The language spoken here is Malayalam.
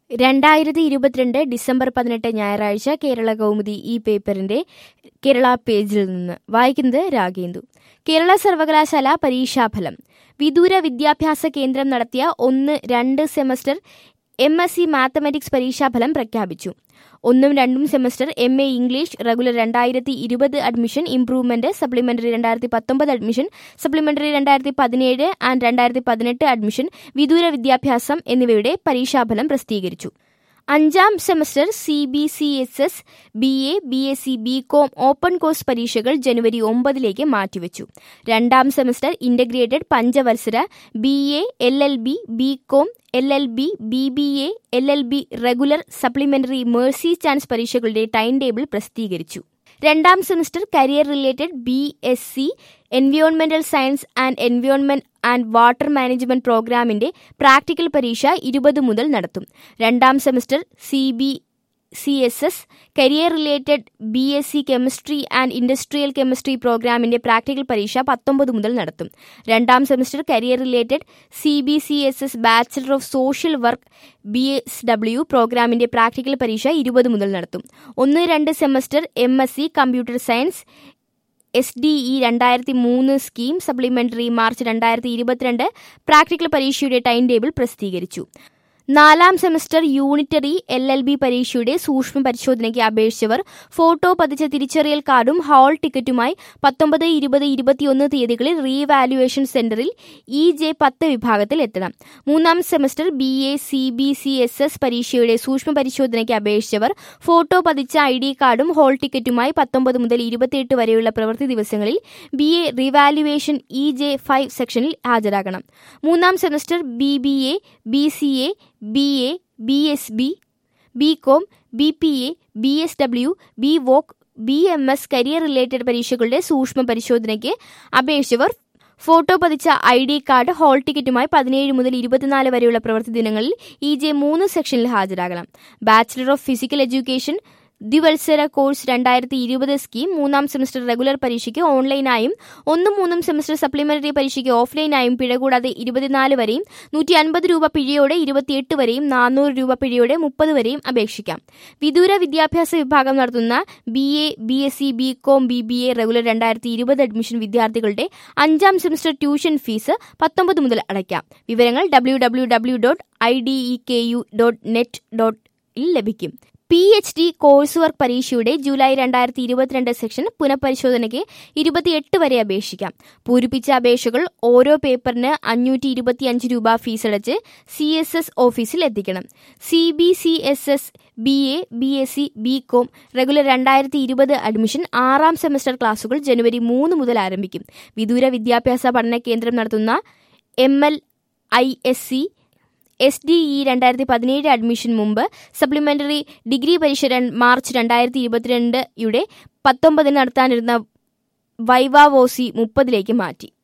രണ്ടായിരത്തി ഇരുപത്തിരണ്ട് ഡിസംബർ പതിനെട്ട് ഞായറാഴ്ച കേരള കൗമുദി ഈ പേപ്പറിന്റെ കേരള പേജിൽ നിന്ന് വായിക്കുന്നത് രാഗേന്ദു കേരള സർവകലാശാല പരീക്ഷാഫലം വിദൂര വിദ്യാഭ്യാസ കേന്ദ്രം നടത്തിയ ഒന്ന് രണ്ട് semester M S C mathematics പരീക്ഷാഫലം പ്രഖ്യാപിച്ചു ഒന്നും രണ്ടും semester M A English regular രണ്ടായിരത്തി ഇരുപത് അഡ്മിഷൻ ഇംപ്രൂവ്മെന്റ് സപ്ലിമെന്ററി രണ്ടായിരത്തി പത്തൊമ്പത് അഡ്മിഷൻ സപ്ലിമെന്ററി രണ്ടായിരത്തി പതിനേഴ് ആൻഡ് രണ്ടായിരത്തി പതിനെട്ട് അഡ്മിഷൻ വിദൂര വിദ്യാഭ്യാസം എന്നിവയുടെ പരീക്ഷാഫലം പ്രസിദ്ധീകരിച്ചു അഞ്ചാം semester C B C S S B A B S C B com open course പരീക്ഷകൾ ജനുവരി ഒമ്പതിലേക്ക് മാറ്റിവെച്ചു രണ്ടാം സെമസ്റ്റർ ഇന്റഗ്രേറ്റഡ് പഞ്ചവത്സര B A L L B B com L L B B B A L L B regular supplementary mercy chance പരീക്ഷകളുടെ ടൈം ടേബിൾ പ്രസിദ്ധീകരിച്ചു രണ്ടാം semester career related B S C എൻവയോൺമെന്റൽ science and environment and water management പ്രോഗ്രാമിന്റെ പ്രാക്ടിക്കൽ പരീക്ഷ ഇരുപത് മുതൽ നടത്തും രണ്ടാം semester C B C S S career related B S C chemistry and industrial chemistry പ്രോഗ്രാമിന്റെ പ്രാക്ടിക്കൽ പരീക്ഷ പത്തൊമ്പത് മുതൽ നടത്തും രണ്ടാം semester career related C B C S S bachelor of social work B S W പ്രോഗ്രാമിന്റെ പ്രാക്ടിക്കൽ പരീക്ഷ ഇരുപത് മുതൽ നടത്തും ഒന്ന് രണ്ട് semester M S C computer science S D E രണ്ടായിരത്തി മൂന്ന് സ്കീം സപ്ലിമെന്ററി മാർച്ച് രണ്ടായിരത്തി ഇരുപത്തിരണ്ട് പ്രാക്ടിക്കൽ പരീക്ഷയുടെ ടൈം ടേബിൾ പ്രസിദ്ധീകരിച്ചു നാലാം semester unitary L L B പരീക്ഷയുടെ സൂക്ഷ്മ പരിശോധനയ്ക്ക് അപേക്ഷിച്ചവർ ഫോട്ടോ പതിച്ച തിരിച്ചറിയൽ കാർഡും ഹാൾ ടിക്കറ്റുമായി പത്തൊമ്പത് ഇരുപത് ഇരുപത്തിയൊന്ന് തീയതികളിൽ റീവാലുവേഷൻ സെന്ററിൽ ഇ ജെ പത്ത് വിഭാഗത്തിൽ എത്തണം മൂന്നാം semester B A C B C S S പരീക്ഷയുടെ സൂക്ഷ്മ പരിശോധനയ്ക്ക് അപേക്ഷിച്ചവർ ഫോട്ടോ പതിച്ച ഐ ഡി കാർഡും ഹാൾ ടിക്കറ്റുമായി പത്തൊമ്പത് മുതൽ ഇരുപത്തിയെട്ട് വരെയുള്ള പ്രവൃത്തി ദിവസങ്ങളിൽ B A revaluation E J five സെക്ഷനിൽ ഹാജരാകണം മൂന്നാം semester B B A B C A B A B S B B com B P A B S W B voc B M S career related പരീക്ഷകളുടെ സൂക്ഷ്മ പരിശോധനയ്ക്ക് അപേക്ഷിച്ചവർ ഫോട്ടോ പതിച്ച ഐ ഡി കാർഡ് ഹാൾ ടിക്കറ്റുമായി പതിനേഴ് മുതൽ ഇരുപത്തിനാല് വരെയുള്ള പ്രവൃത്തി ദിനങ്ങളിൽ ഇ ജെ മൂന്ന് സെക്ഷനിൽ ഹാജരാകണം ബാച്ചിലർ ഓഫ് ഫിസിക്കൽ എഡ്യൂക്കേഷൻ ദ്വിവത്സര കോഴ്സ് രണ്ടായിരത്തി ഇരുപത് സ്കീം മൂന്നാം സെമസ്റ്റർ റെഗുലർ പരീക്ഷയ്ക്ക് ഓൺലൈനായും ഒന്നും മൂന്നും സെമസ്റ്റർ സപ്ലിമെന്ററി പരീക്ഷയ്ക്ക് ഓഫ്ലൈനായും പിഴ കൂടാതെ ഇരുപത്തിനാല് വരെയും നൂറ്റി അൻപത് രൂപ പിഴയോടെ ഇരുപത്തിയെട്ട് വരെയും നാനൂറ് രൂപ പിഴയോടെ മുപ്പത് വരെയും അപേക്ഷിക്കാം വിദൂര വിദ്യാഭ്യാസ വിഭാഗം നടത്തുന്ന B A B S C B com B B A regular രണ്ടായിരത്തി ഇരുപത് അഡ്മിഷൻ വിദ്യാർത്ഥികളുടെ അഞ്ചാം സെമസ്റ്റർ ട്യൂഷൻ ഫീസ് പത്തൊമ്പത് മുതൽ അടയ്ക്കാം വിവരങ്ങൾ W W W dot I D E K U dot net dot ലഭിക്കും P H D course work പരീക്ഷയുടെ ജൂലൈ രണ്ടായിരത്തി ഇരുപത്തിരണ്ട് സെക്ഷൻ പുനഃപരിശോധനയ്ക്ക് ഇരുപത്തിയെട്ട് വരെ അപേക്ഷിക്കാം പൂരിപ്പിച്ച അപേക്ഷകൾ ഓരോ പേപ്പറിന് അഞ്ഞൂറ്റി ഇരുപത്തിയഞ്ച് രൂപ ഫീസടച്ച് സി എസ് എസ് ഓഫീസിൽ എത്തിക്കണം C B C S S B A B S C B com regular രണ്ടായിരത്തി ഇരുപത് അഡ്മിഷൻ ആറാം സെമസ്റ്റർ ക്ലാസുകൾ ജനുവരി മൂന്ന് മുതൽ ആരംഭിക്കും വിദൂര വിദ്യാഭ്യാസ പഠന കേന്ദ്രം നടത്തുന്ന M L I S C S D E രണ്ടായിരത്തി പതിനേഴ് അഡ്മിഷൻ മുമ്പ് സപ്ലിമെന്ററി ഡിഗ്രി പരീക്ഷ മാർച്ച് രണ്ടായിരത്തി ഇരുപത്തിരണ്ട് യുടെ പത്തൊമ്പതിന് നടത്താനിരുന്ന വൈവാവോസി മുപ്പതിലേക്ക് മാറ്റി